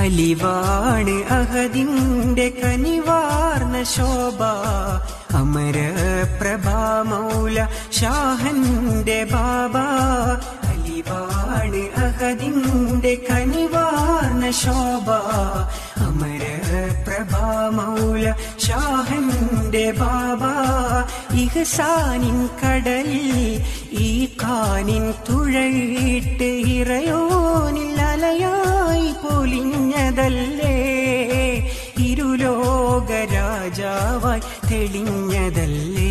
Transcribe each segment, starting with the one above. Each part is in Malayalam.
അലിവാണ് അഹദിന്റെ കനിവാർന്ന ശോഭ അമര പ്രഭാമൗല ഷാഹന്റെ ബാബ അലിവാണ് അഹദിന്റെ കനിവാർന്ന ശോഭ അമര പ്രഭാമൗല ഷാഹന്റെ ബാബ ഇഹസാനിൻ കടലിൽ ഈ കാനിൻ തുഴയിട്ട് ഇറയോനിൽ അലയായി പൊലിഞ്ഞതല്ലേ ഇരുലോക രാജാവായി തെളിഞ്ഞതല്ലേ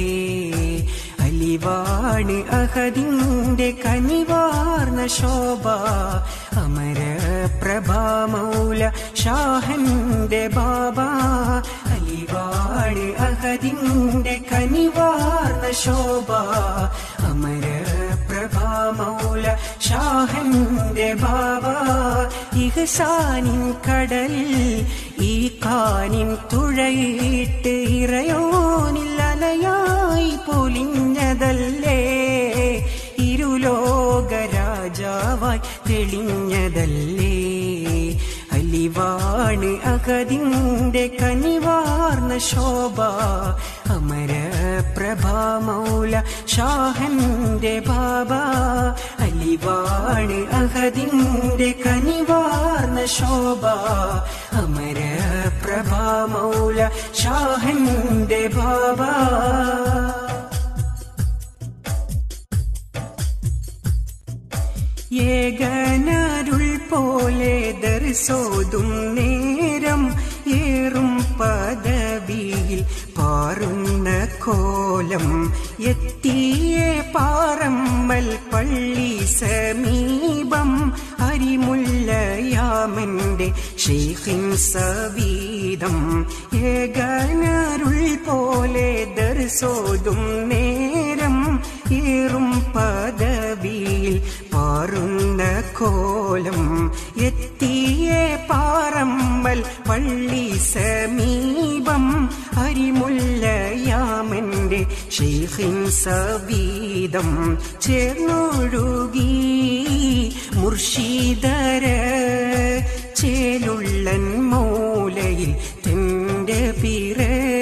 അലിവാണ് അഹദിന്റെ കനിവാർന്ന ശോഭ അമര പ്രഭാമൗല ഷാഹന്റെ ബാബ അലിവാണ് അഹദിന്റെ കനിവാർന്ന ശോഭ അമര പ്രഭാമൗല ഷാഹന്റെ ബാബ ഇഹസാനിൻ കടലിൽ ഈ കാനിൻ തുഴയിട്ട് ഇറയോനിൽ അലയായി പൊലിഞ്ഞതല്ലേ ഇരുലോക രാജാവായി തെളിഞ്ഞതല്ലേ അലിവാണ് അകതിന്റെ കനിവാർന്ന ശോഭ അമര പ്രഭാമൗല ഷാഹന്റെ ബാബ അലിവാണ് അഹദിന്റെ കനിവാർന്ന ശോഭ അമര പ്രഭാമൗല ഷാഹന്റെ ബാബ ഏകനരുൾ പോലെ ദർശോതും നേരം ഏറും പദവിയിൽ പാറുന്ന കോലം എത്തിയ പാറമ്മൽ പള്ളി സമീപം അരിമുല്ലയാമന്റെ ഷെയ്ഖിൻ സവീതം ഏകനരുൾ പോലെ ദർശോതും നേരം ഏറും പദവിയിൽ പാറുന്ന കോലം എത്തിയ പാറമ്മൽ പള്ളി സമീപം അരിമുല്ലയാമന്റെ ഷെയ്ഖിൻ സവീതം ചേർന്നൊഴുകി മുർഷീദര ചേലുള്ളൻ മൂലയിൽ തെന്റെ പിറ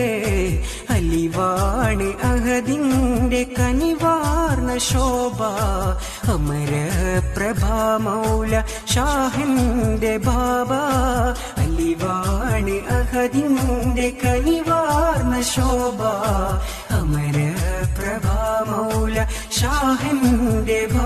അലിവാണ് അഹദിന്റെ കനിവാർന്ന ശോഭ അമര പ്രഭാമൗല ഷാഹന്റെ ബാബ അലിവാണ് അഹദിന്റെ കനിവാർന്ന ശോഭ അമര പ്രഭാമൗല ഷാഹന്റെ ബാബ